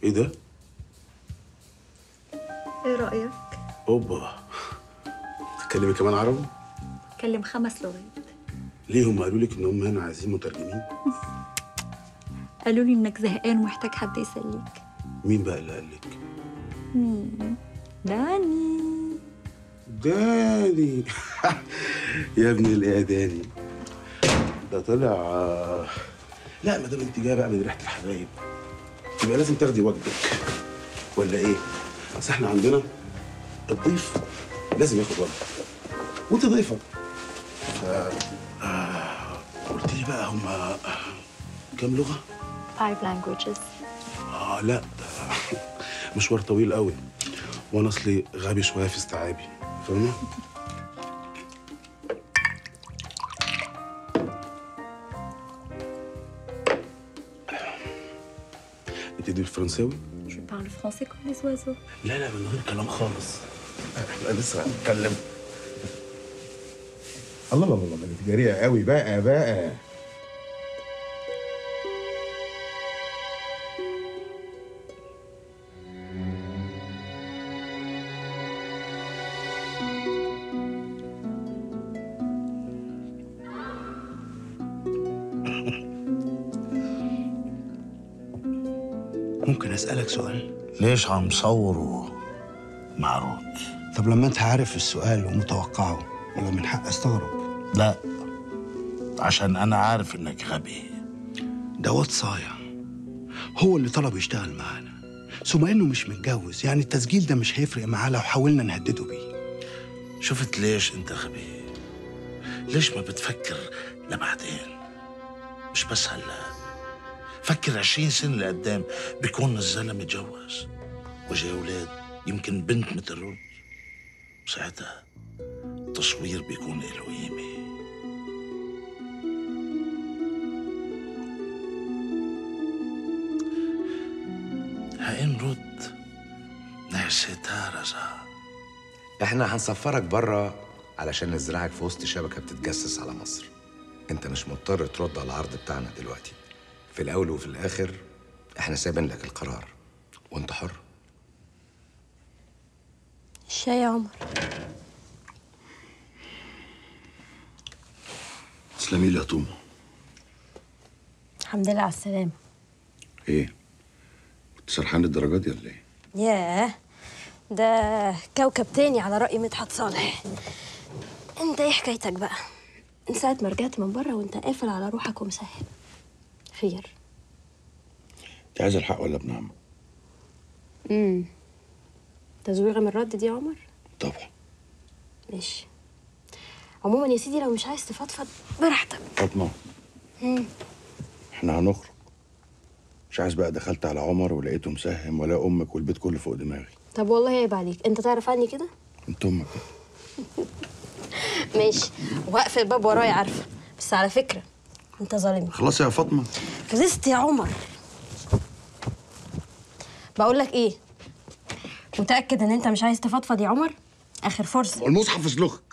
ايه ده ايه رأيك؟ اوبا تتكلمي كمان عربي كلم خمس لغات ليه هم قالوا لك ان هم هنا عايزين مترجمين قالوا لي انك زهقان ومحتاج حد يسليك مين بقى اللي قال لك مين؟ داني داني يا ابن الاعداني ده طلع آه، لا ما دام انت جايه بقى من ريحه الحبايب يبقى لازم تاخدي واجبك ولا ايه؟ بس احنا عندنا الضيف لازم ياخد واجبه وانت ضيفه ف آه، قلت لي بقى هم كام لغه؟ five languages اه لا ده مشوار طويل قوي وانا اصلي غبي شويه في استيعابي فاهمه؟ بتدي الفرنساوي؟ Je parle français comme les oiseaux لا لا من غير كلام خالص احنا لسه هنتكلم الله الله الله بقت جريئه قوي بقى بقى ممكن اسالك سؤال ليش عم صوره معروض طب لما انت عارف السؤال ومتوقعه يبقى من حق استغرب لا عشان انا عارف انك غبي ده واد صايع هو اللي طلب يشتغل معانا ثم انه مش متجوز يعني التسجيل ده مش هيفرق معاه لو حاولنا نهدده بيه شفت ليش انت غبي ليش ما بتفكر لبعدين مش بس هلا فكر عشرين سنة لقدام بيكون الزلمة اتجوز وجاي أولاد يمكن بنت مثل رود ساعتها التصوير بيكون له قيمة هين رد نعستها رزا احنا هنسفرك بره علشان نزرعك في وسط شبكه بتتجسس على مصر انت مش مضطر ترد على العرض بتاعنا دلوقتي في الاول وفي الاخر احنا سايبين لك القرار وانت حر الشاي يا عمر تسلمي لي يا طومه الحمد لله على السلامة ايه كنت سرحان الدرجات دي ولا ايه ياه ده كوكب تاني على رأي مدحت صالح انت ايه حكايتك بقى من ساعة ما رجعت من بره وانت قافل على روحك ومسهل خير انت عايز الحق ولا ابن عم امم تزويغة من الرد دي يا عمر طبعا ماشي عموما يا سيدي لو مش عايز تفضفض براحتك فاطمه مم. احنا هنخرج مش عايز بقى دخلت على عمر ولقيته مسهم ولا امك والبيت كله فوق دماغي طب والله عيب عليك انت تعرف عني كده انت امك ماشي واقفل الباب ورايا عارفه بس على فكره انت ظالمني خلاص يا فاطمه خلصت يا عمر بقول لك ايه متاكد ان انت مش عايز تفضفض يا عمر اخر فرصه والمصحف في سلوخك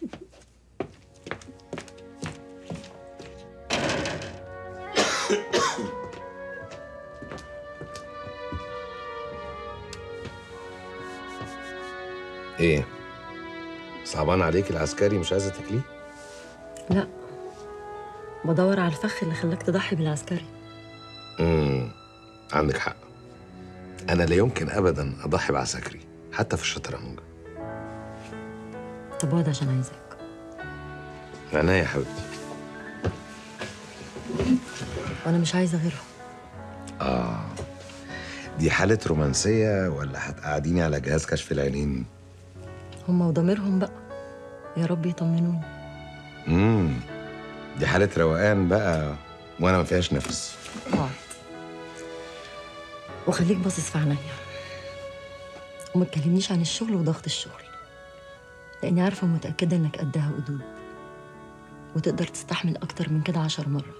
ايه صعبان عليك العسكري مش عايزه تاكليه لا بدور على الفخ اللي خلاك تضحي بالعسكري امم عندك حق انا لا يمكن ابدا اضحي بعساكري حتى في الشطرنج طب اقعد عشان عايزك عينيا يا حبيبتي وانا مش عايزه غيرهم اه دي حالة رومانسية ولا هتقعديني على جهاز كشف العينين؟ هما وضميرهم بقى يا رب يطمنوني امم دي حالة روقان بقى وانا ما فيهاش نفس اقعد وخليك باصص في عينيا وما تكلمنيش عن الشغل وضغط الشغل لاني عارفه ومتاكده انك قدها قدود وتقدر تستحمل اكتر من كده عشر مرات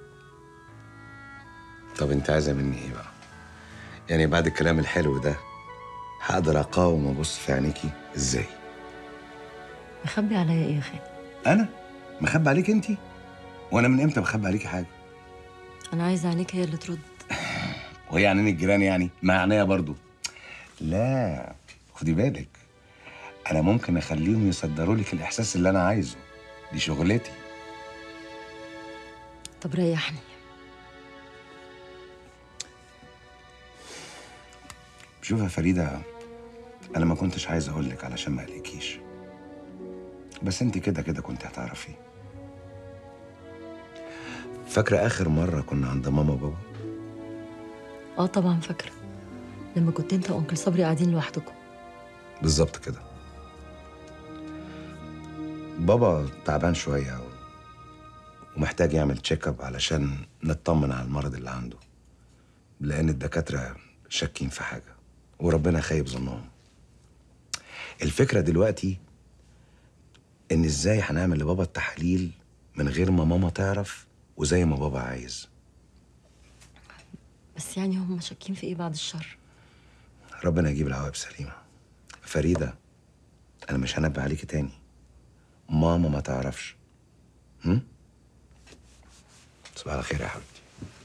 طب انت عايزة مني ايه بقى؟ يعني بعد الكلام الحلو ده هقدر اقاوم وابص في عينيكي ازاي؟ مخبي عليا ايه يا خالد انا مخبي عليك انت وانا من امتى بخبي عليكي حاجه انا عايزه عينيك هي اللي ترد وهي عنين الجيران يعني ما عينيا برضو لا خدي بالك انا ممكن اخليهم يصدروا لك الاحساس اللي انا عايزه دي شغلتي طب ريحني شوف يا فريده انا ما كنتش عايز اقول لك علشان ما اقلقكيش بس انت كده كده كنت هتعرفي فاكره اخر مره كنا عند ماما وبابا اه طبعا فاكره لما كنت انت وانكل صبري قاعدين لوحدكم بالظبط كده بابا تعبان شوية و- ومحتاج يعمل تشيك اب علشان نطمن على المرض اللي عنده لأن الدكاترة شاكين في حاجة وربنا خايب ظنهم الفكرة دلوقتي إن إزاي هنعمل لبابا التحاليل من غير ما ماما تعرف وزي ما بابا عايز بس يعني هم شاكين في ايه بعد الشر ربنا يجيب العواقب سليمة فريدة أنا مش هنبه عليكي تاني ماما ما تعرفش هم؟ صباح الخير يا حبيبتي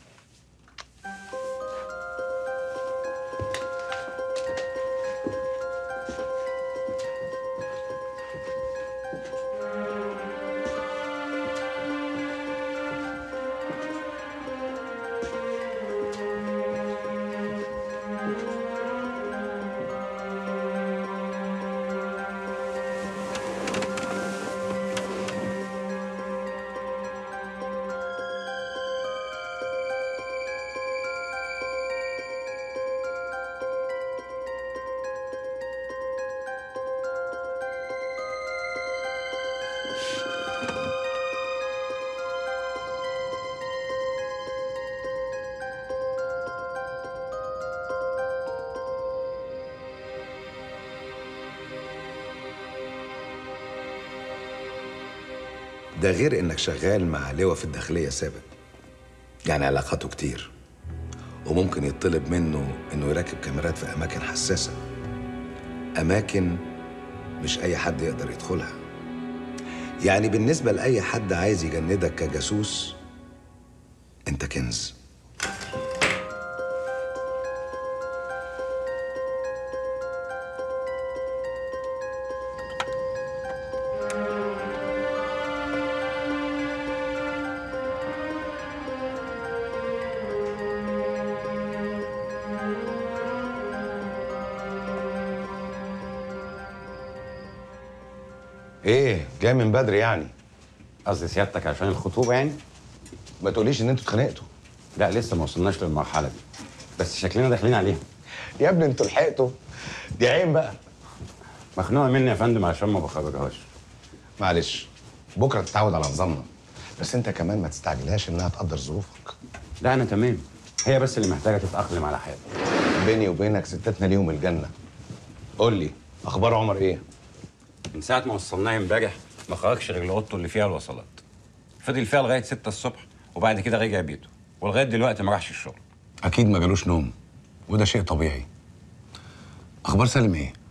ده غير إنك شغال مع لواء في الداخلية سابق يعني علاقاته كتير وممكن يطلب منه إنه يركب كاميرات في أماكن حساسة أماكن مش أي حد يقدر يدخلها يعني بالنسبة لأي حد عايز يجندك كجاسوس أنت كنز ايه جاي من بدري يعني قصدي سيادتك عشان الخطوبة يعني؟ ما تقوليش ان انتوا اتخانقتوا لا لسه ما وصلناش للمرحلة دي بس شكلنا داخلين عليها يا ابني انتوا لحقتوا دي عين بقى مخنوقة مني يا فندم عشان ما بخرجهاش معلش بكره تتعود على نظامنا بس انت كمان ما تستعجلهاش انها تقدر ظروفك لا أنا تمام هي بس اللي محتاجة تتأقلم على حياتي بيني وبينك ستاتنا ليهم الجنه قول لي اخبار عمر ايه من ساعة ما وصلناه امبارح ما خرجش غير لأوضته اللي فيها الوصلات فضل فيها لغاية 6 الصبح وبعد كده رجع بيته ولغاية دلوقتي ما راحش الشغل اكيد ما جالوش نوم وده شيء طبيعي اخبار سالم ايه